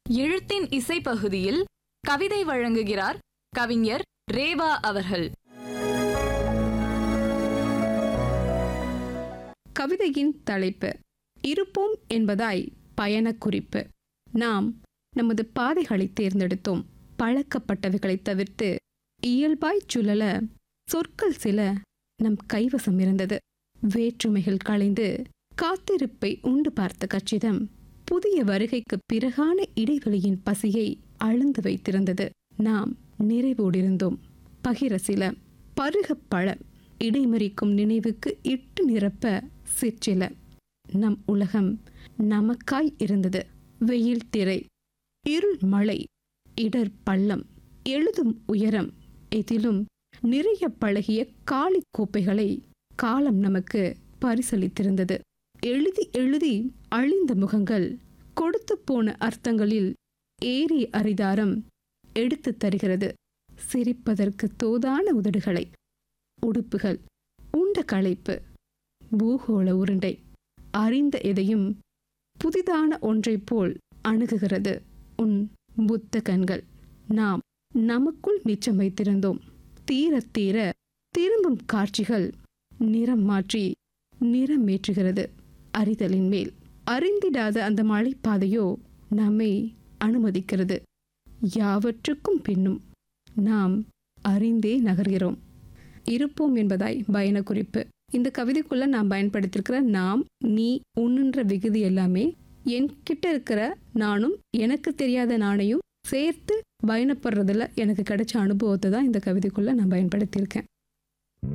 எழுத்தின் இசை பகுதியில் கவிதை வழங்குகிறார் கவிஞர் ரேவா அவர்கள் கவிதையின் தலைப்பு இருப்போம் என்பதாய் பயணக் குறிப்பு நாம் நமது பாதைகளை தேர்ந்தெடுத்தோம் பழக்கப்பட்டவைகளை தவிர்த்து இயல்பாய் சுழல சொற்கள் சில நம் கைவசம் இருந்தது வேற்றுமைகள் களைந்து காத்திருப்பை உண்டு பார்த்த கச்சிதம் புதிய வருகைக்கு பிறகான இடைவெளியின் பசியை அழுந்து வைத்திருந்தது நாம் நிறைவோடிருந்தோம் பகிர சில பருகப் பழ இடைமறிக்கும் நினைவுக்கு இட்டு நிரப்ப சிற்சில நம் உலகம் நமக்காய் இருந்தது வெயில் திரை இருள் மழை இடர் பள்ளம் எழுதும் உயரம் எதிலும் நிறைய பழகிய காளி கோப்பைகளை காலம் நமக்கு பரிசளித்திருந்தது எழுதி எழுதி அழிந்த முகங்கள் கொடுத்து போன அர்த்தங்களில் ஏறி அரிதாரம் எடுத்துத் தருகிறது சிரிப்பதற்கு தோதான உதடுகளை உடுப்புகள் உண்ட களைப்பு பூகோள உருண்டை அறிந்த எதையும் புதிதான ஒன்றைப் போல் அணுகுகிறது உன் புத்த கண்கள் நாம் நமக்குள் மிச்சம் வைத்திருந்தோம் தீர தீர திரும்பும் காட்சிகள் நிறம் மாற்றி நிறமேற்றுகிறது அறிதலின் மேல் அறிந்திடாத அந்த மலைப்பாதையோ நம்மை அனுமதிக்கிறது யாவற்றுக்கும் பின்னும் நாம் அறிந்தே நகர்கிறோம் இருப்போம் என்பதாய் பயண குறிப்பு இந்த கவிதைக்குள்ள நான் பயன்படுத்தியிருக்கிற நாம் நீ உன்னுன்ற விகுதி எல்லாமே என்கிட்ட இருக்கிற நானும் எனக்கு தெரியாத நானையும் சேர்த்து பயணப்படுறதுல எனக்கு கிடைச்ச அனுபவத்தை தான் இந்த கவிதைக்குள்ள நான் பயன்படுத்தியிருக்கேன்